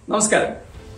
നമസ്കാരം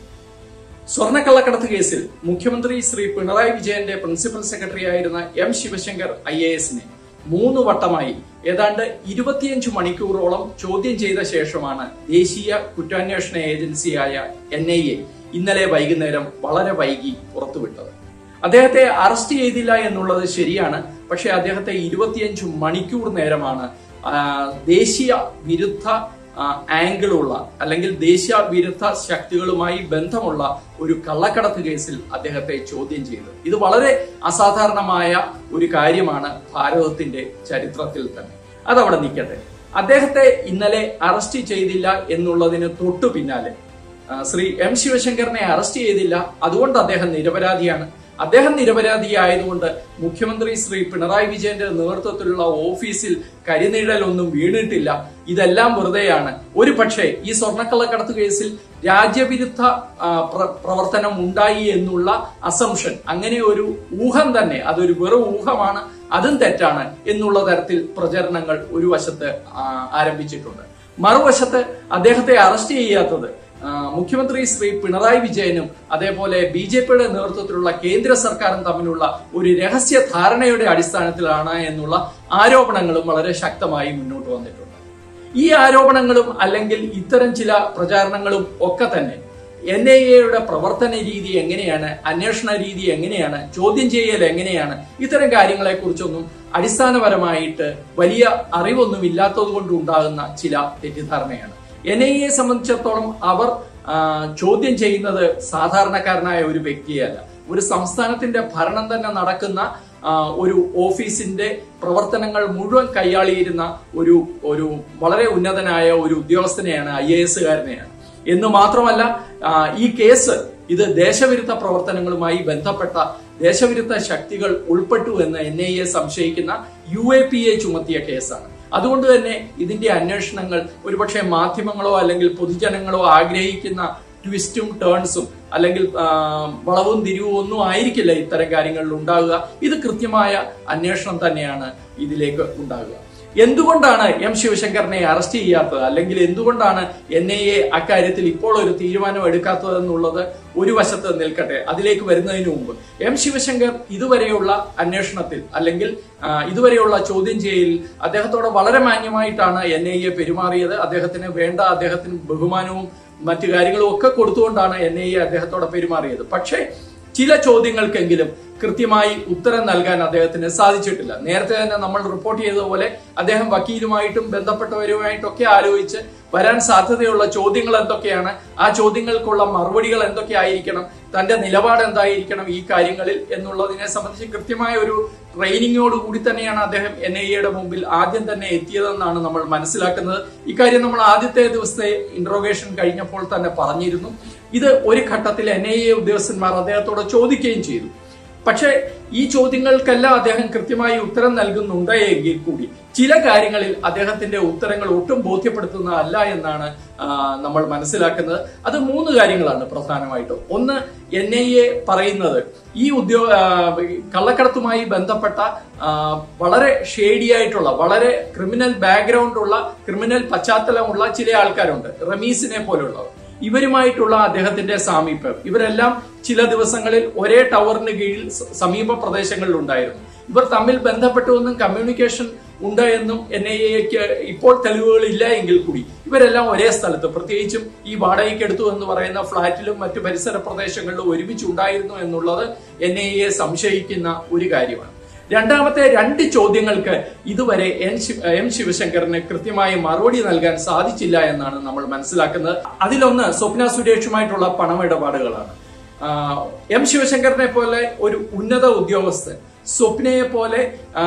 സ്വർണ്ണക്കള്ളക്കടത്ത് കേസിൽ മുഖ്യമന്ത്രി ശ്രീ പിണറായി വിജയന്റെ പ്രിൻസിപ്പൽ സെക്രട്ടറി ആയിരുന്ന എം ശിവശങ്കർ ഐ എ എസിനെ മൂന്ന് വട്ടമായി ഏതാണ്ട് ഇരുപത്തിയഞ്ച് മണിക്കൂറോളം ചോദ്യം ചെയ്ത ശേഷമാണ് ദേശീയ കുറ്റാന്വേഷണ ഏജൻസിയായ എൻ ഐ എ ഇന്നലെ വൈകുന്നേരം വളരെ വൈകി പുറത്തുവിട്ടത് അദ്ദേഹത്തെ അറസ്റ്റ് ചെയ്തില്ല എന്നുള്ളത് ശരിയാണ് പക്ഷെ അദ്ദേഹത്തെ ഇരുപത്തിയഞ്ച് മണിക്കൂർ നേരമാണ് ആ, ദേശീയ വിരുദ്ധ ആ, ആംഗിളുള്ള അല്ലെങ്കിൽ ദേശീയ വിരുദ്ധ ശക്തികളുമായി ബന്ധമുള്ള ഒരു കള്ളക്കടത്ത് കേസിൽ അദ്ദേഹത്തെ ചോദ്യം ചെയ്തത് ഇത് വളരെ അസാധാരണമായ ഒരു കാര്യമാണ് ഭാരതത്തിന്റെ ചരിത്രത്തിൽ തന്നെ അതവിടെ നിൽക്കട്ടെ അദ്ദേഹത്തെ ഇന്നലെ അറസ്റ്റ് ചെയ്തില്ല എന്നുള്ളതിന് തൊട്ടു പിന്നാലെ ആ, ശ്രീ എം ശിവശങ്കറിനെ അറസ്റ്റ് ചെയ്തില്ല അതുകൊണ്ട് അദ്ദേഹം നിരപരാധിയാണ് അദ്ദേഹം നിരപരാധിയായതുകൊണ്ട് മുഖ്യമന്ത്രി ശ്രീ പിണറായി വിജയന്റെ നേതൃത്വത്തിലുള്ള ഓഫീസിൽ കരിനിഴലൊന്നും വീണിട്ടില്ല ഇതെല്ലാം വെറുതെയാണ് ഒരു പക്ഷേ ഈ സ്വർണ്ണക്കള്ളക്കടത്ത് കേസിൽ രാജ്യവിരുദ്ധ ആ, പ്ര- പ്രവർത്തനം ഉണ്ടായി എന്നുള്ള അസംഷൻ അങ്ങനെ ഒരു ഊഹം തന്നെ അതൊരു വെറും ഊഹമാണ് അതും തെറ്റാണ് എന്നുള്ള തരത്തിൽ പ്രചരണങ്ങൾ ഒരു വശത്ത് ആ, ആരംഭിച്ചിട്ടുണ്ട് മറുവശത്ത് അദ്ദേഹത്തെ അറസ്റ്റ് ചെയ്യാത്തത് ആ, മുഖ്യമന്ത്രി ശ്രീ പിണറായി വിജയനും അതേപോലെ ബി ജെ പിയുടെ നേതൃത്വത്തിലുള്ള കേന്ദ്ര സർക്കാരും തമ്മിലുള്ള ഒരു രഹസ്യ ധാരണയുടെ അടിസ്ഥാനത്തിലാണ് എന്നുള്ള ആരോപണങ്ങളും വളരെ ശക്തമായി മുന്നോട്ട് വന്നിട്ടുണ്ട് ഈ ആരോപണങ്ങളും അല്ലെങ്കിൽ ഇത്തരം ചില പ്രചാരണങ്ങളും ഒക്കെ തന്നെ എൻ ഐ എയുടെ പ്രവർത്തന രീതി എങ്ങനെയാണ് അന്വേഷണ രീതി എങ്ങനെയാണ് ചോദ്യം ചെയ്യൽ എങ്ങനെയാണ് ഇത്തരം കാര്യങ്ങളെ കുറിച്ചൊന്നും അടിസ്ഥാനപരമായിട്ട് വലിയ അറിവൊന്നും ഇല്ലാത്തത് കൊണ്ട് ഉണ്ടാകുന്ന ചില തെറ്റിദ്ധാരണയാണ് എൻ ഐ എയെ സംബന്ധിച്ചിടത്തോളം അവർ ആ, ചോദ്യം ചെയ്യുന്നത് സാധാരണക്കാരനായ ഒരു വ്യക്തിയല്ല ഒരു സംസ്ഥാനത്തിന്റെ ഭരണം തന്നെ നടക്കുന്ന ആ, ഒരു ഓഫീസിന്റെ പ്രവർത്തനങ്ങൾ മുഴുവൻ കൈയാളിയിരുന്ന ഒരു ഒരു വളരെ ഉന്നതനായ ഒരു ഉദ്യോഗസ്ഥനെയാണ് ഐ എ എസുകാരനെയാണ് എന്ന് മാത്രമല്ല ആ, ഈ കേസ് ഇത് ദേശവിരുദ്ധ പ്രവർത്തനങ്ങളുമായി ബന്ധപ്പെട്ട ദേശവിരുദ്ധ ശക്തികൾ ഉൾപ്പെട്ടു എന്ന് എൻ ഐ എ സംശയിക്കുന്ന യു എ പി എ ചുമത്തിയ കേസാണ് അതുകൊണ്ട് തന്നെ ഇതിന്റെ അന്വേഷണങ്ങൾ ഒരുപക്ഷെ മാധ്യമങ്ങളോ അല്ലെങ്കിൽ പൊതുജനങ്ങളോ ആഗ്രഹിക്കുന്ന ട്വിസ്റ്റും ടേൺസും അല്ലെങ്കിൽ ആ, വളവും തിരിവും ഒന്നും ആയിരിക്കില്ല ഇത്തരം കാര്യങ്ങളിൽ ഉണ്ടാകുക ഇത് കൃത്യമായ അന്വേഷണം തന്നെയാണ് ഇതിലേക്ക് ഉണ്ടാകുക എന്തുകൊണ്ടാണ് എം ശിവശങ്കറിനെ അറസ്റ്റ് ചെയ്യാത്തത് അല്ലെങ്കിൽ എന്തുകൊണ്ടാണ് എൻ ഐ എ അക്കാര്യത്തിൽ ഇപ്പോൾ ഒരു തീരുമാനം എടുക്കാത്തത് എന്നുള്ളത് ഒരു വശത്ത് നിൽക്കട്ടെ അതിലേക്ക് വരുന്നതിന് മുമ്പ് എം ശിവശങ്കർ ഇതുവരെയുള്ള അന്വേഷണത്തിൽ അല്ലെങ്കിൽ ആ, ഇതുവരെയുള്ള ചോദ്യം ചെയ്യലിൽ അദ്ദേഹത്തോട് വളരെ മാന്യമായിട്ടാണ് എൻ ഐ എ പെരുമാറിയത് അദ്ദേഹത്തിന് വേണ്ട അദ്ദേഹത്തിന് ബഹുമാനവും മറ്റു കാര്യങ്ങളും ഒക്കെ കൊടുത്തുകൊണ്ടാണ് എൻ ഐ എ അദ്ദേഹത്തോട് പെരുമാറിയത് പക്ഷേ ചില ചോദ്യങ്ങൾക്കെങ്കിലും കൃത്യമായി ഉത്തരം നൽകാൻ അദ്ദേഹത്തിന് സാധിച്ചിട്ടില്ല നേരത്തെ തന്നെ നമ്മൾ റിപ്പോർട്ട് ചെയ്തതുപോലെ അദ്ദേഹം വക്കീലുമായിട്ടും ബന്ധപ്പെട്ടവരുമായിട്ടൊക്കെ ആലോചിച്ച് വരാൻ സാധ്യതയുള്ള ചോദ്യങ്ങൾ എന്തൊക്കെയാണ് ആ ചോദ്യങ്ങൾക്കുള്ള മറുപടികൾ എന്തൊക്കെ ആയിരിക്കണം തന്റെ നിലപാട് എന്തായിരിക്കണം ഈ കാര്യങ്ങളിൽ എന്നുള്ളതിനെ സംബന്ധിച്ച് കൃത്യമായ ഒരു ട്രെയിനിങ്ങോട് കൂടി തന്നെയാണ് അദ്ദേഹം എൻ ഐ എയുടെ മുമ്പിൽ ആദ്യം തന്നെ എത്തിയതെന്നാണ് നമ്മൾ മനസ്സിലാക്കുന്നത് ഇക്കാര്യം നമ്മൾ ആദ്യത്തെ ദിവസത്തെ ഇന്ററോഗേഷൻ കഴിഞ്ഞപ്പോൾ തന്നെ പറഞ്ഞിരുന്നു ഇത് ഒരു ഘട്ടത്തിൽ എൻ ഐ എ ഉദ്യോഗസ്ഥന്മാർ അദ്ദേഹത്തോട് ചോദിക്കുകയും ചെയ്തു പക്ഷേ ഈ ചോദ്യങ്ങൾക്കെല്ലാം അദ്ദേഹം കൃത്യമായി ഉത്തരം നൽകുന്നുണ്ട് എങ്കിൽ കൂടി ചില കാര്യങ്ങളിൽ അദ്ദേഹത്തിന്റെ ഉത്തരങ്ങൾ ഒട്ടും ബോധ്യപ്പെടുത്തുന്നതല്ല എന്നാണ് ആ, നമ്മൾ മനസ്സിലാക്കുന്നത് അത് മൂന്ന് കാര്യങ്ങളാണ് പ്രധാനമായിട്ടും ഒന്ന് എൻ ഐ എ പറയുന്നത് ഈ ഉദ്യോഗ ആ, കള്ളക്കടത്തുമായി ബന്ധപ്പെട്ട ആ, വളരെ ഷേഡി ആയിട്ടുള്ള വളരെ ക്രിമിനൽ ബാക്ക്ഗ്രൗണ്ട് ഉള്ള ക്രിമിനൽ പശ്ചാത്തലമുള്ള ചില ആൾക്കാരുണ്ട് റമീസിനെ പോലുള്ളവർ ഇവരുമായിട്ടുള്ള അദ്ദേഹത്തിന്റെ സാമീപ്യം ഇവരെല്ലാം ചില ദിവസങ്ങളിൽ ഒരേ ടവറിന് കീഴിൽ സ- സമീപ പ്രദേശങ്ങളിൽ ഉണ്ടായിരുന്നു ഇവർ തമ്മിൽ ബന്ധപ്പെട്ടുവെന്നും കമ്മ്യൂണിക്കേഷൻ ഉണ്ട് എന്നും എൻ ഐ എക്ക് ഇപ്പോൾ തെളിവുകൾ ഇല്ല എങ്കിൽ കൂടി ഇവരെല്ലാം ഒരേ സ്ഥലത്ത് പ്രത്യേകിച്ചും ഈ വാടകയ്ക്ക് എടുത്തു എന്ന് പറയുന്ന ഫ്ളാറ്റിലും മറ്റു പരിസര പ്രദേശങ്ങളിലും ഒരുമിച്ച് ഉണ്ടായിരുന്നു എന്നുള്ളത് എൻ ഐ എ സംശയിക്കുന്ന ഒരു കാര്യമാണ് രണ്ടാമത്തെ രണ്ട് ചോദ്യങ്ങൾക്ക് ഇതുവരെ എൻ ശിവ- എം ശിവശങ്കറിന് കൃത്യമായി മറുപടി നൽകാൻ സാധിച്ചില്ല എന്നാണ് നമ്മൾ മനസ്സിലാക്കുന്നത് അതിലൊന്ന് സ്വപ്ന സുരേഷുമായിട്ടുള്ള പണമിടപാടുകളാണ് ആ, എം ശിവശങ്കറിനെ പോലെ ഒരു ഉന്നത ഉദ്യോഗസ്ഥൻ സ്വപ്നയെ പോലെ ആ,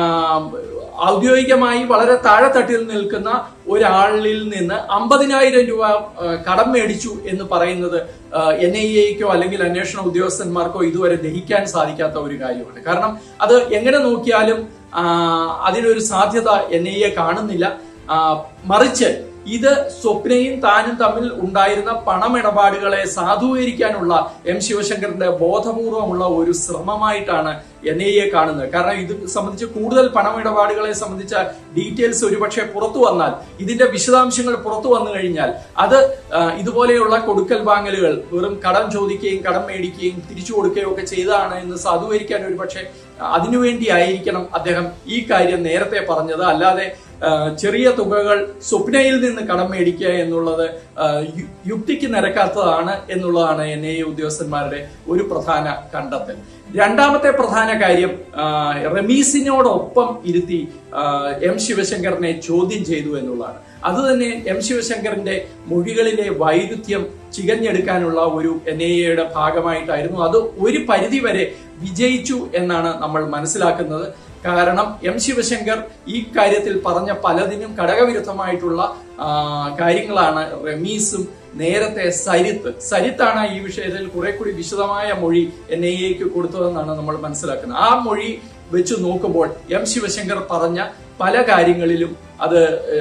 ഔദ്യോഗികമായി വളരെ താഴെത്തട്ടിൽ നിൽക്കുന്ന ഒരാളിൽ നിന്ന് അമ്പതിനായിരം രൂപ ആ, കടം മേടിച്ചു എന്ന് പറയുന്നത് എൻ ഐ എക്കോ അല്ലെങ്കിൽ അന്വേഷണ ഉദ്യോഗസ്ഥന്മാർക്കോ ഇതുവരെ ദഹിക്കാൻ സാധിക്കാത്ത ഒരു കാര്യമാണ് കാരണം അത് എങ്ങനെ നോക്കിയാലും ആ, അതിനൊരു സാധ്യത എൻ ഐ എ കാണുന്നില്ല ആ, മറിച്ച് ഇത് സ്വപ്നയും താനും തമ്മിൽ ഉണ്ടായിരുന്ന പണമിടപാടുകളെ സാധൂകരിക്കാനുള്ള എം ശിവശങ്കറിന്റെ ബോധപൂർവമുള്ള ഒരു ശ്രമമായിട്ടാണ് എൻ ഐ എ കാണുന്നത് കാരണം ഇത് സംബന്ധിച്ച് കൂടുതൽ പണമിടപാടുകളെ സംബന്ധിച്ച ഡീറ്റെയിൽസ് ഒരുപക്ഷെ പുറത്തു വന്നാൽ ഇതിന്റെ വിശദാംശങ്ങൾ പുറത്തു വന്നു കഴിഞ്ഞാൽ അത് ആ, ഇതുപോലെയുള്ള കൊടുക്കൽ വാങ്ങലുകൾ വെറും കടം ചോദിക്കുകയും കടം മേടിക്കുകയും തിരിച്ചു കൊടുക്കുകയും ഒക്കെ ചെയ്തതാണ് എന്ന് സാധൂകരിക്കാൻ ഒരുപക്ഷെ അതിനുവേണ്ടി ആയിരിക്കണം അദ്ദേഹം ഈ കാര്യം നേരത്തെ പറഞ്ഞത് അല്ലാതെ ആ, ചെറിയ തുകകൾ സ്വപ്നയിൽ നിന്ന് കടം മേടിക്കുക എന്നുള്ളത് ആ, യു- യുക്തിക്ക് നിരക്കാത്തതാണ് എന്നുള്ളതാണ് എൻ ഐ എ ഉദ്യോഗസ്ഥന്മാരുടെ ഒരു പ്രധാന കണ്ടെത്തൽ രണ്ടാമത്തെ പ്രധാന കാര്യം ആ, റമീസിനോടൊപ്പം ഇരുത്തി ആ, എം ശിവശങ്കറിനെ ചോദ്യം ചെയ്തു എന്നുള്ളതാണ് അത് തന്നെ എം ശിവശങ്കറിന്റെ മൊഴികളിലെ വൈരുദ്ധ്യം ചികഞ്ഞെടുക്കാനുള്ള ഒരു എൻ ഐ എയുടെ ഭാഗമായിട്ടായിരുന്നു അത് ഒരു പരിധി വരെ വിജയിച്ചു എന്നാണ് നമ്മൾ മനസ്സിലാക്കുന്നത് കാരണം എം ശിവശങ്കർ ഈ കാര്യത്തിൽ പറഞ്ഞ പലതിനും ഘടകവിരുദ്ധമായിട്ടുള്ള ആ, കാര്യങ്ങളാണ് റമീസും നേരത്തെ സരിത്ത് സരിത്താണ് ഈ വിഷയത്തിൽ കുറെ കൂടി വിശദമായ മൊഴി എൻ ഐ എക്ക് കൊടുത്തതെന്നാണ് നമ്മൾ മനസ്സിലാക്കുന്നത് ആ മൊഴി വെച്ച് നോക്കുമ്പോൾ എം ശിവശങ്കർ പറഞ്ഞ പല കാര്യങ്ങളിലും അത്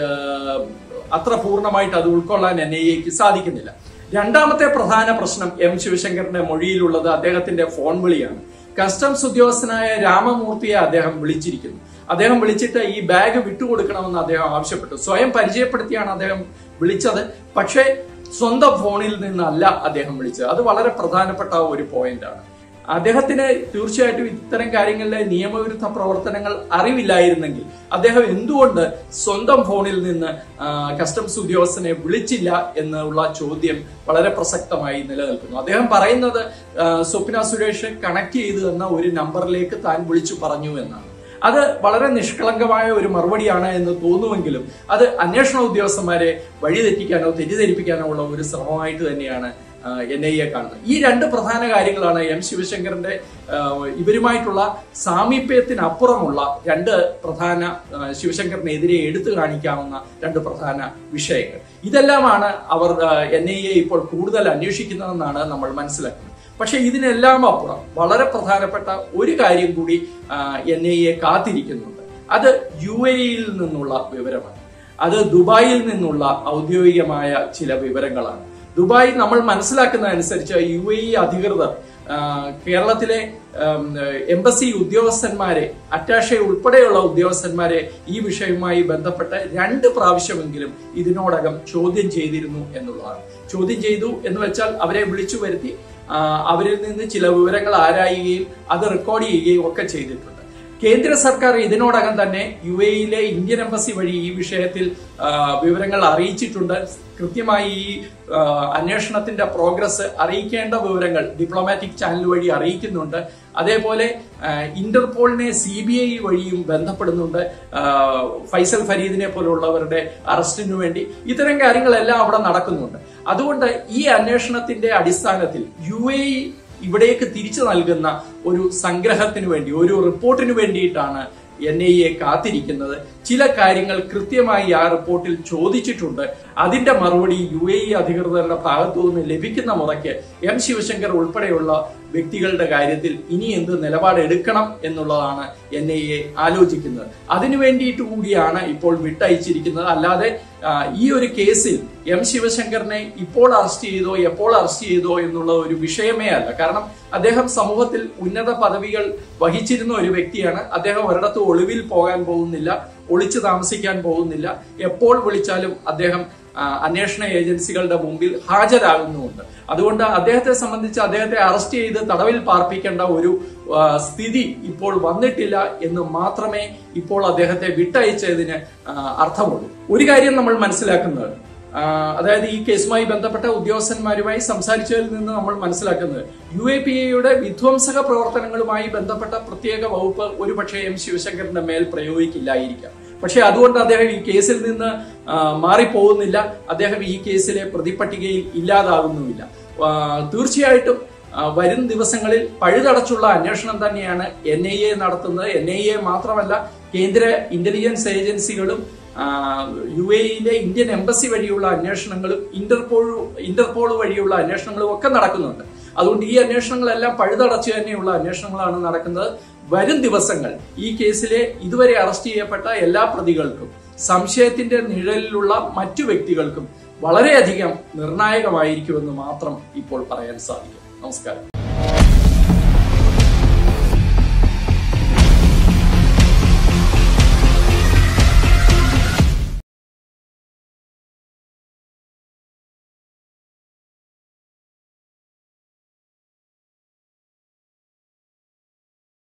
ആ, അത്ര പൂർണ്ണമായിട്ട് അത് ഉൾക്കൊള്ളാൻ എൻ ഐ എക്ക് സാധിക്കുന്നില്ല രണ്ടാമത്തെ പ്രധാന പ്രശ്നം എം ശിവശങ്കറിന്റെ മൊഴിയിലുള്ളത് അദ്ദേഹത്തിന്റെ ഫോൺ വിളിയാണ് കസ്റ്റംസ് ഉദ്യോഗസ്ഥനായ രാമമൂർത്തിയെ അദ്ദേഹം വിളിച്ചിരിക്കുന്നു അദ്ദേഹം വിളിച്ചിട്ട് ഈ ബാഗ് വിട്ടുകൊടുക്കണമെന്ന് അദ്ദേഹം ആവശ്യപ്പെട്ടു സ്വയം പരിചയപ്പെടുത്തിയാണ് അദ്ദേഹം വിളിച്ചത് പക്ഷേ സ്വന്തം ഫോണിൽ നിന്നല്ല അദ്ദേഹം വിളിച്ചത് അത് വളരെ പ്രധാനപ്പെട്ട ഒരു പോയിന്റ് ആണ് അദ്ദേഹത്തിന് തീർച്ചയായിട്ടും ഇത്തരം കാര്യങ്ങളിലെ നിയമവിരുദ്ധ പ്രവർത്തനങ്ങൾ അറിവില്ലായിരുന്നെങ്കിൽ അദ്ദേഹം എന്തുകൊണ്ട് സ്വന്തം ഫോണിൽ നിന്ന് ആ, കസ്റ്റംസ് ഉദ്യോഗസ്ഥനെ വിളിച്ചില്ല എന്നുള്ള ചോദ്യം വളരെ പ്രസക്തമായി നിലനിൽക്കുന്നു അദ്ദേഹം പറയുന്നത് ആ, സ്വപ്ന സുരേഷ് കണക്ട് ചെയ്തു തന്ന ഒരു നമ്പറിലേക്ക് താൻ വിളിച്ചു പറഞ്ഞു എന്നാണ് അത് വളരെ നിഷ്കളങ്കമായ ഒരു മറുപടിയാണ് എന്ന് തോന്നുമെങ്കിലും അത് അന്വേഷണ ഉദ്യോഗസ്ഥന്മാരെ വഴിതെറ്റിക്കാനോ തെറ്റിദ്ധരിപ്പിക്കാനോ ഉള്ള ഒരു ശ്രമമായിട്ട് തന്നെയാണ് എൻ ഐ എ കാണുന്നത് ഈ രണ്ട് പ്രധാന കാര്യങ്ങളാണ് എം ശിവശങ്കറിന്റെ ആ, ഇവരുമായിട്ടുള്ള സാമീപ്യത്തിനപ്പുറമുള്ള രണ്ട് പ്രധാന ആ, ശിവശങ്കറിനെതിരെ എടുത്തു കാണിക്കാവുന്ന രണ്ട് പ്രധാന വിഷയങ്ങൾ ഇതെല്ലാമാണ് അവർ എൻ ഐ എ ഇപ്പോൾ കൂടുതൽ അന്വേഷിക്കുന്നതെന്നാണ് നമ്മൾ മനസ്സിലാക്കുന്നത് പക്ഷെ ഇതിനെല്ലാം അപ്പുറം വളരെ പ്രധാനപ്പെട്ട ഒരു കാര്യം കൂടി എൻ ഐ എ കാത്തിരിക്കുന്നുണ്ട് അത് യു എയിൽ നിന്നുള്ള വിവരമാണ് അത് ദുബായിൽ നിന്നുള്ള ഔദ്യോഗികമായ ചില വിവരങ്ങളാണ് ദുബായ് നമ്മൾ മനസ്സിലാക്കുന്ന അനുസരിച്ച് യു എ ഇ അധികൃതർ ആ, കേരളത്തിലെ ഉം, എംബസി ഉദ്യോഗസ്ഥന്മാരെ അറ്റാഷെ ഉൾപ്പെടെയുള്ള ഉദ്യോഗസ്ഥന്മാരെ ഈ വിഷയവുമായി ബന്ധപ്പെട്ട് രണ്ട് പ്രാവശ്യമെങ്കിലും ഇതിനോടകം ചോദ്യം ചെയ്തിരുന്നു എന്നുള്ളതാണ് ചോദ്യം ചെയ്തു എന്ന് വെച്ചാൽ അവരെ വിളിച്ചു വരുത്തി ആ, അവരിൽ നിന്ന് ചില വിവരങ്ങൾ ആരായുകയും അത് റെക്കോർഡ് ചെയ്യുകയും ഒക്കെ ചെയ്തിട്ടുണ്ട് കേന്ദ്ര സർക്കാർ ഇതിനോടകം തന്നെ യു എയിലെ ഇന്ത്യൻ എംബസി വഴി ഈ വിഷയത്തിൽ ആ, വിവരങ്ങൾ അറിയിച്ചിട്ടുണ്ട് കൃത്യമായി ഈ ആ, അന്വേഷണത്തിന്റെ പ്രോഗ്രസ് അറിയിക്കേണ്ട വിവരങ്ങൾ ഡിപ്ലോമാറ്റിക് ചാനൽ വഴി അറിയിക്കുന്നുണ്ട് അതേപോലെ ആ, ഇന്റർപോളിനെ സി ബി ഐ വഴിയും ബന്ധപ്പെടുന്നുണ്ട് ആ, ഫൈസൽ ഫരീദിനെ പോലുള്ളവരുടെ അറസ്റ്റിനു വേണ്ടി ഇത്തരം കാര്യങ്ങളെല്ലാം അവിടെ നടക്കുന്നുണ്ട് അതുകൊണ്ട് ഈ അന്വേഷണത്തിന്റെ അടിസ്ഥാനത്തിൽ യു എ ഇവിടേക്ക് തിരിച്ചു നൽകുന്ന ഒരു സംഗ്രഹത്തിന് വേണ്ടി ഒരു റിപ്പോർട്ടിന് വേണ്ടിയിട്ടാണ് എൻ ഐ എ കാത്തിരിക്കുന്നത് ചില കാര്യങ്ങൾ കൃത്യമായി ആ റിപ്പോർട്ടിൽ ചോദിച്ചിട്ടുണ്ട് അതിന്റെ മറുപടി യു എ ഇ അധികൃതരുടെ ഭാഗത്തു നിന്ന് ലഭിക്കുന്ന മുറയ്ക്ക് എം ശിവശങ്കർ ഉൾപ്പെടെയുള്ള വ്യക്തികളുടെ കാര്യത്തിൽ ഇനി എന്ത് നിലപാട് എടുക്കണം എന്നുള്ളതാണ് എൻ ഐ എ ആലോചിക്കുന്നത് അതിനു വേണ്ടിയിട്ട് കൂടിയാണ് ഇപ്പോൾ വിട്ടയച്ചിരിക്കുന്നത് അല്ലാതെ ആ, ഈ ഒരു കേസിൽ എം ശിവശങ്കറിനെ ഇപ്പോൾ അറസ്റ്റ് ചെയ്തോ എപ്പോൾ അറസ്റ്റ് ചെയ്തോ എന്നുള്ള ഒരു വിഷയമേ അല്ല കാരണം അദ്ദേഹം സമൂഹത്തിൽ ഉന്നത പദവികൾ വഹിച്ചിരുന്ന ഒരു വ്യക്തിയാണ് അദ്ദേഹം ഒരിടത്ത് ഒളിവിൽ പോകാൻ പോകുന്നില്ല ഒളിച്ചു താമസിക്കാൻ പോകുന്നില്ല എപ്പോൾ വിളിച്ചാലും അദ്ദേഹം ആ, അന്വേഷണ ഏജൻസികളുടെ മുമ്പിൽ ഹാജരാകുന്നുമുണ്ട് അതുകൊണ്ട് അദ്ദേഹത്തെ സംബന്ധിച്ച് അദ്ദേഹത്തെ അറസ്റ്റ് ചെയ്ത് തടവിൽ പാർപ്പിക്കേണ്ട ഒരു ആ, സ്ഥിതി ഇപ്പോൾ വന്നിട്ടില്ല എന്ന് മാത്രമേ ഇപ്പോൾ അദ്ദേഹത്തെ വിട്ടയച്ചതിന് ആ, അർത്ഥമുള്ളൂ ഒരു കാര്യം നമ്മൾ മനസ്സിലാക്കുന്നത് ആ, അതായത് ഈ കേസുമായി ബന്ധപ്പെട്ട ഉദ്യോഗസ്ഥന്മാരുമായി സംസാരിച്ചതിൽ നിന്ന് നമ്മൾ മനസ്സിലാക്കുന്നത് യു എ പി എയുടെ വിധ്വംസക പ്രവർത്തനങ്ങളുമായി ബന്ധപ്പെട്ട പ്രത്യേക വകുപ്പ് ഒരുപക്ഷെ എം ശിവശങ്കറിന്റെ മേൽ പ്രയോഗിക്കില്ലായിരിക്കാം പക്ഷെ അതുകൊണ്ട് അദ്ദേഹം ഈ കേസിൽ നിന്ന് ആ, മാറിപ്പോകുന്നില്ല അദ്ദേഹം ഈ കേസിലെ പ്രതിപട്ടികയിൽ ഇല്ലാതാകുന്നുമില്ല ആ, തീർച്ചയായിട്ടും ആ, വരും ദിവസങ്ങളിൽ പഴുതടച്ചുള്ള അന്വേഷണം തന്നെയാണ് എൻ ഐ എ നടത്തുന്നത് എൻ ഐ എ മാത്രമല്ല കേന്ദ്ര ഇന്റലിജൻസ് ഏജൻസികളും ആ, യു എയിലെ ഇന്ത്യൻ എംബസി വഴിയുള്ള അന്വേഷണങ്ങളും ഇന്റർപോൾ ഇന്റർപോൾ വഴിയുള്ള അന്വേഷണങ്ങളും ഒക്കെ നടക്കുന്നുണ്ട് അതുകൊണ്ട് ഈ അന്വേഷണങ്ങളെല്ലാം പഴുതടച്ച് തന്നെയുള്ള അന്വേഷണങ്ങളാണ് നടക്കുന്നത് വരും ദിവസങ്ങൾ ഈ കേസിലെ ഇതുവരെ അറസ്റ്റ് ചെയ്യപ്പെട്ട എല്ലാ പ്രതികൾക്കും സംശയത്തിന്റെ നിഴലിലുള്ള മറ്റു വ്യക്തികൾക്കും വളരെയധികം നിർണായകമായിരിക്കുമെന്ന് മാത്രം ഇപ്പോൾ പറയാൻ സാധിക്കും നമസ്കാരം